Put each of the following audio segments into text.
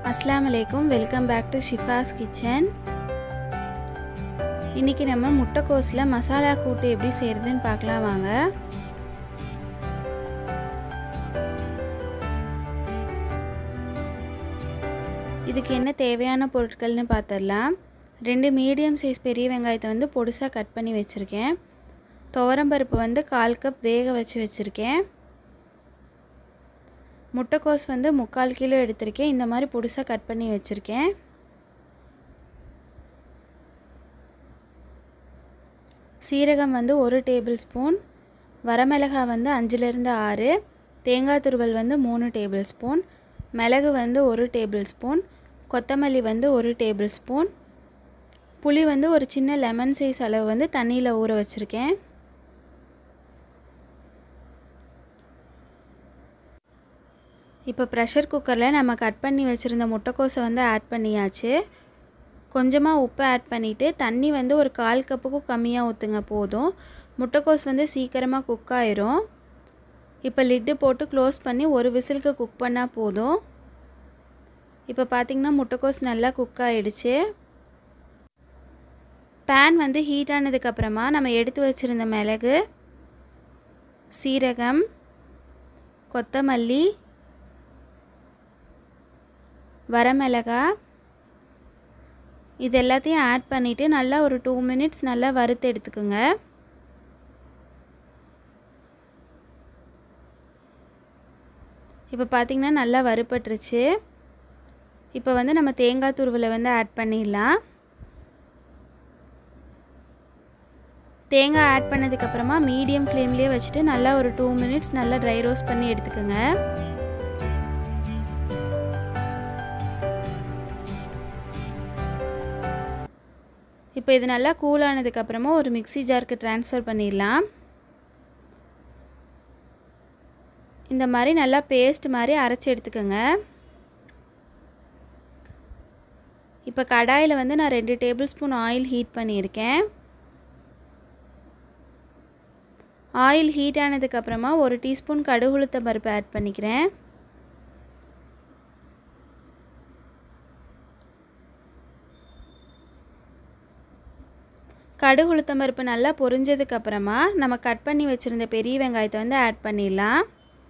அஸ்லாம் வலைக்கும் welcome back to Shifa's kitchen இன்றைக்கி நம்ம முட்டைக்கோஸில் மசாலா கூட்டு எப்படி செய்கிறதுன்னு பார்க்கலாம் வாங்க இதுக்கு என்ன தேவையான பொருட்கள்னு பார்த்துடலாம் ரெண்டு மீடியம் சைஸ் பெரிய வெங்காயத்தை வந்து பொடுசாக கட் பண்ணி வச்சுருக்கேன் துவரம்பருப்பு வந்து கால் கப் வேக வச்சு வச்சுருக்கேன் முட்டைக்கோஸ் வந்து முக்கால் கிலோ எடுத்திருக்கேன் இந்த மாதிரி பொடுசாக கட் பண்ணி வச்சுருக்கேன் சீரகம் வந்து ஒரு டேபிள் ஸ்பூன் வரமிளகாய் வந்து அஞ்சுலேருந்து ஆறு தேங்காய் துருவல் வந்து மூணு டேபிள் ஸ்பூன் மிளகு வந்து ஒரு டேபிள் ஸ்பூன் கொத்தமல்லி வந்து ஒரு டேபிள் ஸ்பூன் புளி வந்து ஒரு சின்ன லெமன் சைஸ் அளவு வந்து தண்ணியில் ஊற வச்சுருக்கேன் இப்போ ப்ரெஷர் குக்கரில் நம்ம கட் பண்ணி வச்சுருந்த முட்டைக்கோஸை வந்து ஆட் பண்ணியாச்சு கொஞ்சமாக உப்பு ஆட் பண்ணிவிட்டு தண்ணி வந்து ஒரு கால் கப்புக்கும் கம்மியாக ஊற்றுங்க போதும் முட்டைக்கோஸ் வந்து சீக்கிரமாக குக் ஆயிரும் இப்போ லிட்டு போட்டு க்ளோஸ் பண்ணி ஒரு விசிலுக்கு குக் பண்ணால் போதும் இப்போ பார்த்திங்கன்னா முட்டைக்கோஸ் நல்லா குக் ஆகிடுச்சு பேன் வந்து ஹீட் ஆனதுக்கப்புறமா நம்ம எடுத்து வச்சுருந்த மிளகு சீரகம் கொத்தமல்லி வரமிளகா இது எல்லாத்தையும் ஆட் பண்ணிவிட்டு நல்லா ஒரு டூ மினிட்ஸ் நல்லா வறுத்து எடுத்துக்கோங்க இப்போ பார்த்திங்கன்னா நல்லா வறுப்பட்டுருச்சு இப்போ வந்து நம்ம தேங்காய் துருவலை வந்து ஆட் பண்ணிடலாம் தேங்காய் ஆட் பண்ணதுக்கப்புறமா மீடியம் ஃப்ளேம்லேயே வச்சுட்டு நல்லா ஒரு டூ மினிட்ஸ் நல்லா ட்ரை ரோஸ்ட் பண்ணி எடுத்துக்கோங்க இப்போ இது நல்லா கூல் ஆனதுக்கப்புறமா ஒரு மிக்சி ஜாருக்கு ட்ரான்ஸ்ஃபர் பண்ணிடலாம் இந்த மாதிரி நல்லா பேஸ்ட் மாதிரி அரைச்சி எடுத்துக்கோங்க இப்போ கடாயில் வந்து நான் ரெண்டு டேபிள் ஸ்பூன் ஆயில் ஹீட் பண்ணியிருக்கேன் ஆயில் ஹீட் ஆனதுக்கப்புறமா ஒரு டீஸ்பூன் கடுகுளுத்த பருப்பு ஆட் பண்ணிக்கிறேன் கடுகு உளுத்தம் பருப்பு நல்லா பொரிஞ்சதுக்கப்புறமா நம்ம கட் பண்ணி வச்சுருந்த பெரிய வெங்காயத்தை வந்து ஆட் பண்ணிடலாம்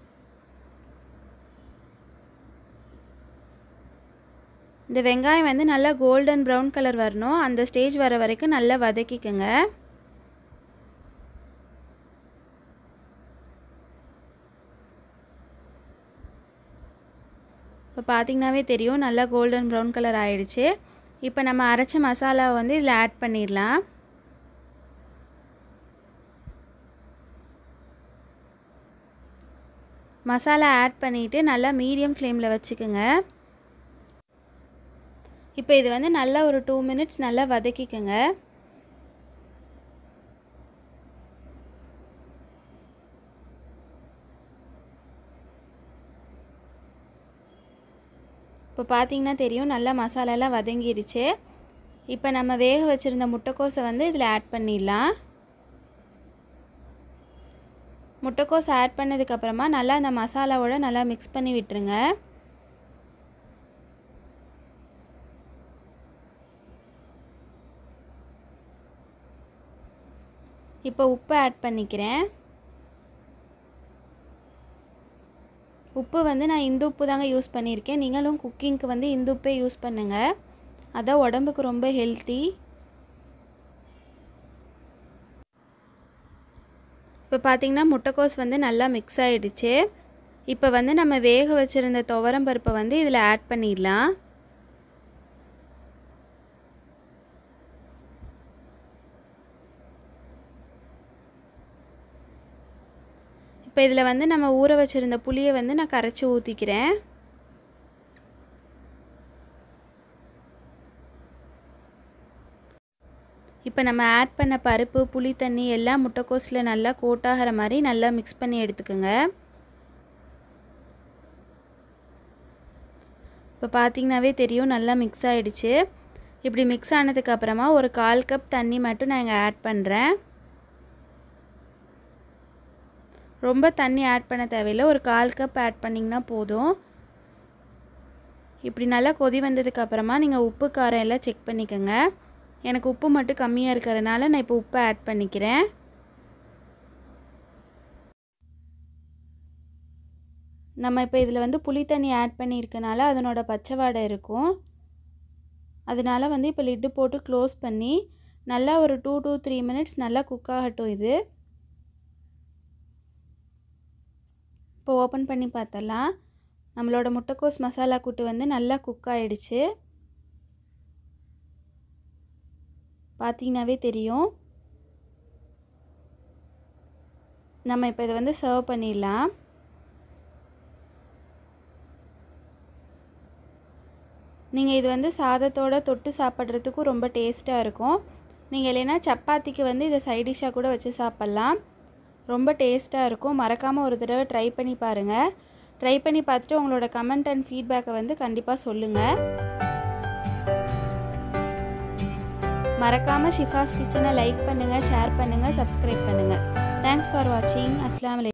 இந்த வெங்காயம் வந்து நல்லா கோல்டன் ப்ரௌன் கலர் வரணும் அந்த ஸ்டேஜ் வர வரைக்கும் நல்லா வதக்கிக்கோங்க இப்போ பார்த்திங்கனாவே தெரியும் நல்லா கோல்டன் ப்ரௌன் கலர் ஆயிடுச்சு இப்போ நம்ம அரைச்ச மசாலாவை வந்து இதில் ஆட் பண்ணிடலாம் மசாலா ஆட் பண்ணிவிட்டு நல்லா மீடியம் ஃப்ளேமில் வச்சுக்கோங்க இப்போ இது வந்து நல்லா ஒரு டூ மினிட்ஸ் நல்லா வதக்கிக்கோங்க இப்போ பார்த்தீங்கன்னா தெரியும் நல்லா மசாலாலாம் வதங்கிருச்சு இப்போ நம்ம வேக வச்சுருந்த முட்டைக்கோஸை வந்து இதில் ஆட் பண்ணிடலாம் முட்டைக்கோஸ் ஆட் பண்ணதுக்கப்புறமா நல்லா அந்த மசாலாவோட நல்லா மிக்ஸ் பண்ணி விட்டுருங்க இப்போ உப்பு ஆட் பண்ணிக்கிறேன் உப்பு வந்து நான் இந்து உப்பு தாங்க யூஸ் பண்ணியிருக்கேன் நீங்களும் குக்கிங்க்கு வந்து இந்து உப்பே யூஸ் பண்ணுங்கள் அதான் உடம்புக்கு ரொம்ப ஹெல்த்தி இப்போ பார்த்திங்கன்னா முட்டைக்கோஸ் வந்து நல்லா மிக்ஸ் ஆகிடுச்சு இப்போ வந்து நம்ம வேக வச்சுருந்த துவரம் பருப்பை வந்து இதில் ஆட் பண்ணிடலாம் இப்போ இதில் வந்து நம்ம ஊற வச்சுருந்த புளியை வந்து நான் கரைச்சி ஊற்றிக்கிறேன் இப்போ நம்ம ஆட் பண்ண பருப்பு புளி தண்ணி எல்லாம் முட்டைக்கோஸில் நல்லா கோட்டாகிற மாதிரி நல்லா மிக்ஸ் பண்ணி எடுத்துக்கோங்க இப்போ பார்த்திங்கனாவே தெரியும் நல்லா மிக்ஸ் ஆகிடுச்சு இப்படி மிக்ஸ் ஆனதுக்கப்புறமா ஒரு கால் கப் தண்ணி மட்டும் நான் இங்கே ஆட் பண்ணுறேன் ரொம்ப தண்ணி ஆட் பண்ண தேவையில்லை ஒரு கால் கப் ஆட் பண்ணிங்கன்னா போதும் இப்படி நல்லா கொதி வந்ததுக்கு அப்புறமா நீங்கள் உப்பு காரம் எல்லாம் செக் பண்ணிக்கோங்க எனக்கு உப்பு மட்டும் கம்மியாக இருக்கிறதுனால நான் இப்போ உப்பை ஆட் பண்ணிக்கிறேன் நம்ம இப்போ இதில் வந்து புளி தண்ணி ஆட் பண்ணியிருக்கனால அதனோட பச்சை வாடை இருக்கும் அதனால வந்து இப்போ லிட்டு போட்டு க்ளோஸ் பண்ணி நல்லா ஒரு டூ டூ த்ரீ மினிட்ஸ் நல்லா குக் ஆகட்டும் இது இப்போ ஓப்பன் பண்ணி பார்த்தலாம் நம்மளோட முட்டைக்கோஸ் மசாலா கூட்டு வந்து நல்லா குக் ஆகிடுச்சு பார்த்தீங்கன்னாவே தெரியும் நம்ம இப்போ இதை வந்து சர்வ் பண்ணிடலாம் நீங்கள் இது வந்து சாதத்தோட தொட்டு சாப்பிட்றதுக்கும் ரொம்ப டேஸ்ட்டாக இருக்கும் நீங்கள் இல்லைன்னா சப்பாத்திக்கு வந்து இதை சைடிஷ்ஷாக கூட வச்சு சாப்பிட்லாம் ரொம்ப டேஸ்ட்டாக இருக்கும் மறக்காமல் ஒரு தடவை ட்ரை பண்ணி பாருங்கள் ட்ரை பண்ணி பார்த்துட்டு உங்களோட கமெண்ட் அண்ட் ஃபீட்பேக்கை வந்து கண்டிப்பாக சொல்லுங்கள் மறக்காமல் ஷிஃபாஸ் கிச்சனை லைக் பண்ணுங்கள் ஷேர் பண்ணுங்கள் சப்ஸ்கிரைப் பண்ணுங்கள் தேங்க்ஸ் ஃபார் வாட்சிங் அஸ்லாம்